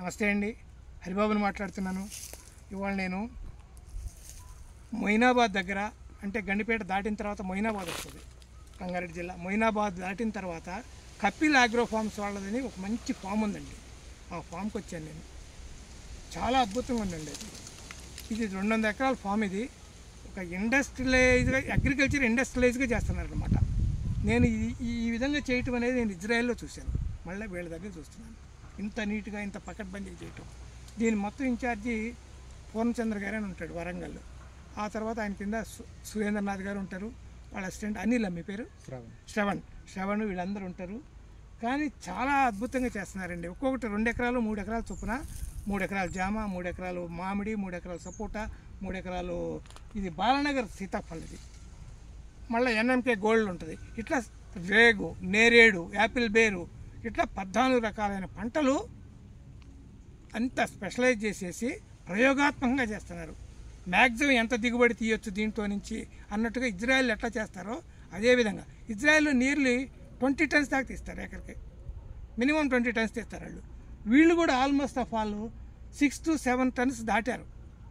నమస్తే అండి హరిబాబుని మాట్లాడుతున్నాను ఇవాళ నేను మొయినాబాద్ దగ్గర అంటే గండిపేట దాటిన తర్వాత మొయినాబాద్ వస్తుంది రంగారెడ్డి జిల్లా మొయినాబాద్ దాటిన తర్వాత కపిల్ ఆగ్రో ఫార్మ్స్ వాళ్ళదని ఒక మంచి ఫామ్ ఉందండి ఆ ఫామ్కి వచ్చాను నేను చాలా అద్భుతంగా ఉందండి అది ఇది రెండు వందల ఎకరాల ఫామ్ ఇది ఒక ఇండస్ట్రియలైజ్గా అగ్రికల్చర్ ఇండస్ట్రియలైజ్గా చేస్తున్నారు అనమాట నేను ఈ- ఈ విధంగా చేయటం అనేది నేను ఇజ్రాయెల్లో చూశాను మళ్ళీ వీళ్ళ దగ్గర చూస్తున్నాను ఇంత నీట్గా ఇంత పకడ్బందీ చేయటం దీని మొత్తం ఇన్ఛార్జి పూర్ణచంద్ర గారు అని ఉంటాడు వరంగల్లో ఆ తర్వాత ఆయన కింద సు- సురేంద్రనాథ్ గారు ఉంటారు వాళ్ళ అసిస్టెంట్ అనిల్ మీ పేరు శ్రవణ్ శ్రవణ్ వీళ్ళందరూ ఉంటారు కానీ చాలా అద్భుతంగా చేస్తున్నారండి ఒక్కొక్కటి రెండు ఎకరాలు మూడు ఎకరాలు చొప్పున మూడు ఎకరాలు జామ మూడు ఎకరాలు మామిడి మూడు ఎకరాలు సపోటా మూడు ఎకరాలు ఇది బాలనగర్ సీతాఫలం ఇది మళ్ళీ ఎన్ఎంకే గోల్డ్ ఉంటుంది ఇట్లా రేగు నేరేడు యాపిల్ బేరు ఇట్లా పద్నాలుగు రకాలైన పంటలు అంత స్పెషలైజ్ చేసేసి ప్రయోగాత్మకంగా చేస్తున్నారు మ్యాక్సిమం ఎంత దిగుబడి తీయొచ్చు దీంట్లో నుంచి అన్నట్టుగా ఇజ్రాయెల్ ఎట్లా చేస్తారో అదేవిధంగా ఇజ్రాయెల్లో నియర్లీ ట్వంటీ టన్స్ దాకా తీస్తారు ఎకరికి మినిమం ట్వంటీ టన్స్ తీస్తారు వాళ్ళు వీళ్ళు కూడా almost of all six to seven tons దాటారు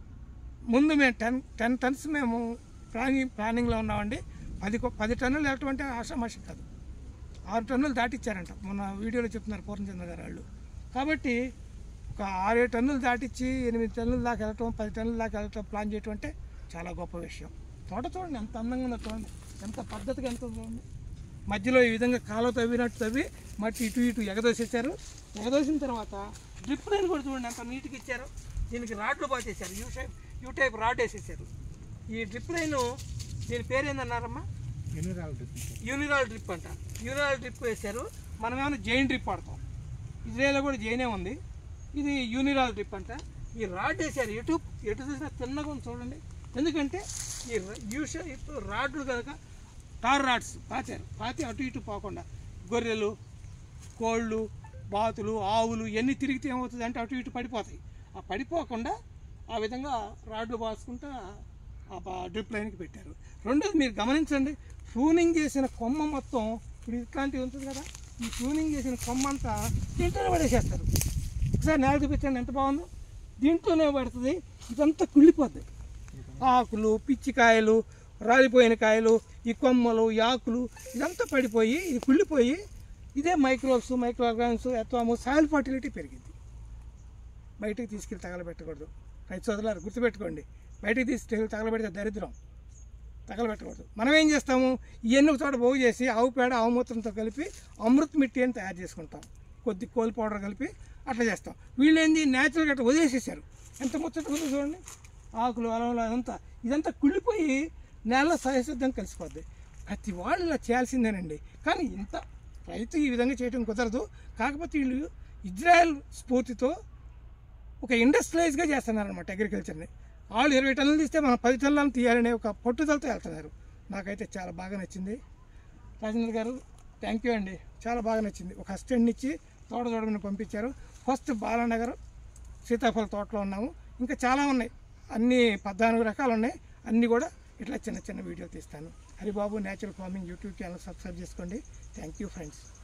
ముందు మేము టెన్ టెన్ టన్స్ మేము ప్లానింగ్ ప్లానింగ్లో ఉన్నామండి పది కొ- పది టన్నులు వెళ్ళటం అంటే ఆషామాషి కాదు ఆరు టన్నులు దాటిచ్చారంట మొన్న వీడియోలో చెప్తున్నారు పూర్ణచంద్ర గారు వాళ్ళు కాబట్టి ఒక ఆరేడు టన్నులు దాటిచ్చి ఎనిమిది టన్నుల దాకా వెళ్ళటం పది టన్నుల దాకా వెళ్ళటం ప్లాన్ చేయటం అంటే చాలా గొప్ప విషయం తోట చూడండి ఎంత అందంగా ఉందో చూడండి ఎంత పద్ధతిగా ఎంత చూడండి మధ్యలో ఈ విధంగా కాలువ తవ్వినట్టు తవ్వి మట్టి ఇటు ఇటు ఎగదోసేసారు ఎగదోసిన తర్వాత డ్రిప్ లైన్ కూడా చూడండి ఎంత నీట్గా ఇచ్చారు దీనికి రాడ్లు పాతేశారు U shape U type rod వేసేసారు ఈ డ్రిప్ లైన్ దీని పేరు ఏందన్నారమ్మా యూనిరాల్ డ్రిప్ అంట యూనిరాల్ డ్రిప్ వేశారు మనం ఏమైనా జైన్ డ్రిప్ వాడతాం ఇజ్రాయెల్లో కూడా జైనే ఉంది ఇది యూనిరాల్ డ్రిప్ అంట ఈ రాడ్ వేశారు ఎటు ఎటు చూసినా తిన్నగా ఉంది చూడండి ఎందుకంటే ఈ యూ షేప్ రాడ్లు కనుక టార్ రాడ్స్ పాతారు పాతి అటు ఇటు పోకుండా గొర్రెలు కోళ్ళు బాతులు ఆవులు ఇవన్నీ తిరిగితే ఏమవుతుంది అంటే అటు ఇటు పడిపోతాయి ఆ పడిపోకుండా ఆ విధంగా రాడ్లు పాసుకుంటా ఆ బా- డ్రిప్ లైన్కి పెట్టారు రెండోది మీరు గమనించండి ప్రూనింగ్ చేసిన కొమ్మ మొత్తం ఇప్పుడు ఇట్లాంటివి ఉంటుంది కదా ఈ ప్రూనింగ్ చేసిన కొమ్మ అంతా దీంట్లోనే పడేసేస్తారు ఒకసారి నేల చూపించండి ఎంత బాగుందో దీంట్లోనే పడుతుంది ఇదంతా కుళ్ళిపోద్ది ఆకులు పిచ్చికాయలు రాలిపోయిన కాయలు ఈ కొమ్మలు ఈ ఆకులు ఇదంతా పడిపోయి ఇది కుళ్ళిపోయి ఇదే మైక్రోబ్స్ మైక్రో ఆర్గానిమ్స్ ఎత్వాము సాయిల్ ఫర్టిలిటీ పెరిగింది బయటికి తీసుకెళ్ళి తగలబెట్టకూడదు రైతు సోదరులారు గుర్తుపెట్టుకోండి బయటికి తీసుకెళ్ళి తగలబెడితే దరిద్రం తగలబెట్టకూడదు మనం ఏం చేస్తాము ఇవన్నీ ఒక చోట పోగు చేసి ఆవు పేడ ఆవు మూత్రంతో కలిపి అమృత్ మిట్టి అని తయారు చేసుకుంటాం కొద్ది కోల్ పౌడర్ కలిపి అట్లా చేస్తాం వీళ్ళు ఏంది న్యాచురల్గా అట్లా వదిలేసేసారు ఎంత ముచ్చట ఉందో చూడండి ఆకులు అలంలో అదంతా ఇదంతా కుళ్ళిపోయి నేలలో సహసిద్ధం కలిసిపోద్ది ప్రతి వాళ్ళు ఇలా చేయాల్సిందేనండి కానీ ఇంత రైతు ఈ విధంగా చేయడం కుదరదు కాకపోతే వీళ్ళు ఇజ్రాయెల్ స్ఫూర్తితో ఒక ఇండస్ట్రియలైజ్గా చేస్తున్నారనమాట అగ్రికల్చర్ని వాళ్ళు ఇరవై టన్నులు తీస్తే మనం పది టన్నులను తీయాలనే ఒక పట్టుదలతో వెళ్తున్నారు నాకైతే చాలా బాగా నచ్చింది రాజేంద్ర గారు థ్యాంక్ యూ అండి చాలా బాగా నచ్చింది ఒక అసిస్టెంట్ని ఇచ్చి తోట చూడమని పంపించారు ఫస్ట్ బాలానగర్ సీతాఫల తోటలో ఉన్నాము ఇంకా చాలా ఉన్నాయి అన్ని పద్నాలుగు రకాలు ఉన్నాయి అన్నీ కూడా ఇట్లా చిన్న చిన్న వీడియో తీస్తాను Haribabu natural farming YouTube channel subscribe చేసుకోండి థ్యాంక్ యూ ఫ్రెండ్స్